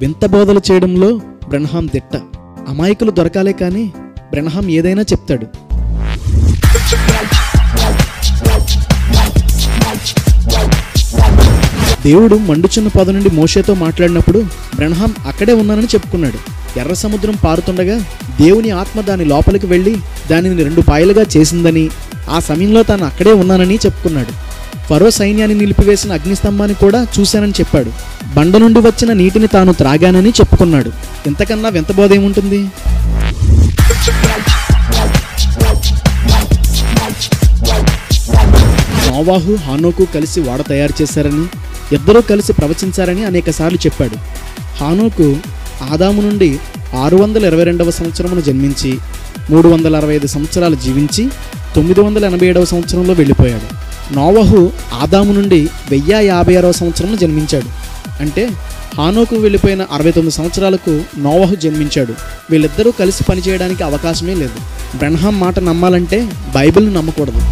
వింత బోధలు చేయడంలో బ్రహ్మాం దిట్ట అమాయకులు దొరకాలే కానీ బ్రహ్మాం ఏదైనా చెప్తాడు దేవుడు మండుచున్న పొద నుండి మోషేతో మాట్లాడినప్పుడు బ్రహ్మాం అక్కడే ఉన్నానని చెప్పుకున్నాడు ఎర్ర సముద్రం పారుతుండగా దేవుని ఆత్మ దాని లోపలికి వెళ్ళి దానిని రెండు పాయలుగా చేసిందని ఆ సమయంలో తాను అక్కడే ఉన్నానని చెప్పుకున్నాడు ఫరో సైన్యాన్ని నిలిపివేసిన అగ్నిస్తంభాన్ని కూడా చూశానని చెప్పాడు బండ నుండి వచ్చిన నీటిని తాను త్రాగానని చెప్పుకున్నాడు ఇంతకన్నా వింతబోధ ఏముంటుంది నోవాహు హానోకు కలిసి వాడ తయారు చేశారని ఇద్దరూ కలిసి ప్రవచించారని అనేకసార్లు చెప్పాడు హానోకు ఆదాము నుండి ఆరు వందల ఇరవై రెండవ సంవత్సరమున జన్మించి మూడు వందల అరవై ఐదు సంవత్సరాలు జీవించి తొమ్మిది వందల ఎనభై ఏడవ సంవత్సరంలో వెళ్ళిపోయాడు నోవహు ఆదాము నుండి వెయ్యి యాభై ఆరవ సంవత్సరంలో జన్మించాడు అంటే హానోకు వెళ్ళిపోయిన అరవై తొమ్మిది సంవత్సరాలకు నోవహు జన్మించాడు వీళ్ళిద్దరూ కలిసి పనిచేయడానికి అవకాశమే లేదు బ్రహ్మాం మాట నమ్మాలంటే బైబిల్ని నమ్మకూడదు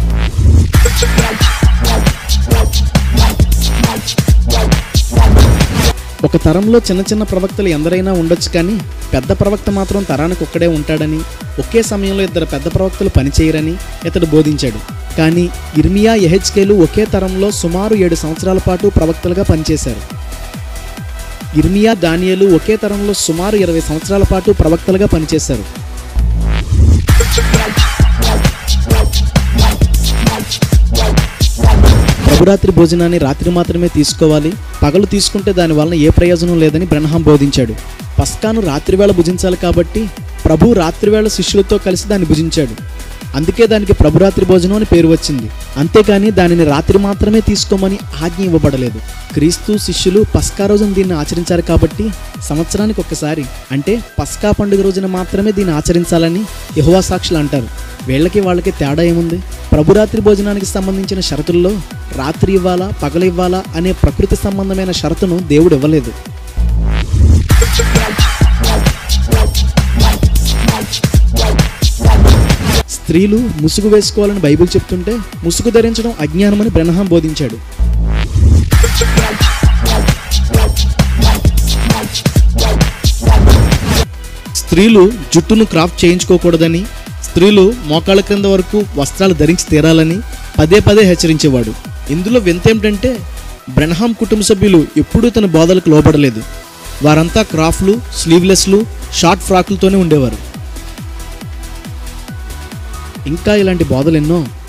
ఒక తరంలో చిన్న చిన్న ప్రవక్తలు ఎందరైనా ఉండొచ్చు కానీ పెద్ద ప్రవక్త మాత్రం తరానికి ఒక్కడే ఉంటాడని ఒకే సమయంలో ఇద్దరు పెద్ద ప్రవక్తలు పనిచేయరని ఇతడు బోధించాడు కానీ ఇర్మియా ఎహెచ్కేలు ఒకే తరంలో సుమారు ఏడు సంవత్సరాల పాటు ప్రవక్తలుగా పనిచేశారు ఇర్మియా దానియలు ఒకే తరంలో సుమారు ఇరవై సంవత్సరాల పాటు ప్రవక్తలుగా పనిచేశారు ప్రభురాత్రి భోజనాన్ని రాత్రి మాత్రమే తీసుకోవాలి పగలు తీసుకుంటే దాని వలన ఏ ప్రయోజనం లేదని బ్రహ్మం బోధించాడు పస్కాను రాత్రివేళ భుజించాలి కాబట్టి ప్రభు రాత్రివేళ శిష్యులతో కలిసి దాన్ని భుజించాడు అందుకే దానికి ప్రభురాత్రి భోజనం అని పేరు వచ్చింది అంతేకాని దానిని రాత్రి మాత్రమే తీసుకోమని ఆజ్ఞ ఇవ్వబడలేదు క్రీస్తు శిష్యులు పస్కా రోజున దీన్ని ఆచరించారు కాబట్టి సంవత్సరానికి ఒక్కసారి అంటే పస్కా పండుగ రోజున మాత్రమే దీన్ని ఆచరించాలని యహోవా సాక్షులు అంటారు వీళ్ళకి వాళ్ళకి తేడా ఏముంది ప్రభురాత్రి భోజనానికి సంబంధించిన షరతుల్లో రాత్రి ఇవ్వాలా పగలు ఇవ్వాలా అనే ప్రకృతి సంబంధమైన షరతును దేవుడు ఇవ్వలేదు స్త్రీలు ముసుగు వేసుకోవాలని బైబిల్ చెప్తుంటే ముసుగు ధరించడం అజ్ఞానమని బ్రహ్మం బోధించాడు స్త్రీలు జుట్టును క్రాఫ్ట్ చేయించుకోకూడదని స్త్రీలు మోకాళ్ళ క్రింద వరకు వస్త్రాలు ధరించి తీరాలని పదే పదే హెచ్చరించేవాడు ఇందులో వింత ఏమిటంటే బ్రహ్మాం కుటుంబ సభ్యులు ఎప్పుడూ తన బోధలకు లోబడలేదు వారంతా క్రాఫ్ట్లు స్లీవ్లెస్లు షార్ట్ ఫ్రాక్లతోనే ఉండేవారు ఇంకా ఇలాంటి బోధలు ఎన్నో